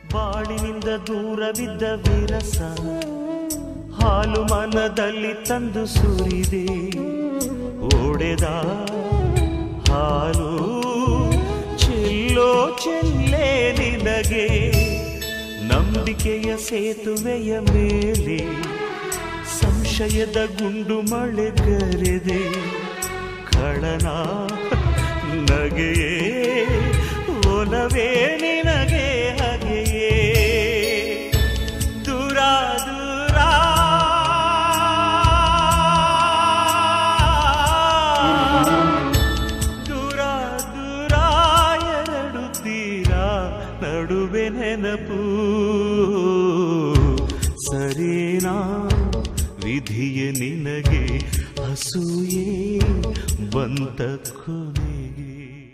ಬಾಳಿನಿಂದ ದೂರವಿದ್ದ ವಿರಸ ಹಾಲು ಮನದಲ್ಲಿ ತಂದು ಸುರಿದೆ ಓಡೆದ ಹಾಲು ಚೆಲ್ಲೋ ಚೆಲ್ಲೇ ನಿನಗೆ ನಂಬಿಕೆಯ ಸೇತುವೆಯ ಮೇಲೆ ಸಂಶಯದ ಗುಂಡು ಮಳೆಗರೆದೆ ಖಳನ ನಗೆಯೇ ಒಲವೇ ನಿನಗೆ ಹಗೆಯೇ ದೂರ ದೂರ ದೂರ ದೂರ ಎರಡು ತೀರ ನಡುವೆ ನೆನಪು ಸರಿನಾ ವಿಧಿಯ ನಿನಗೆ ಅಸೂಯೆ ಬಂತ ಕೊನೆ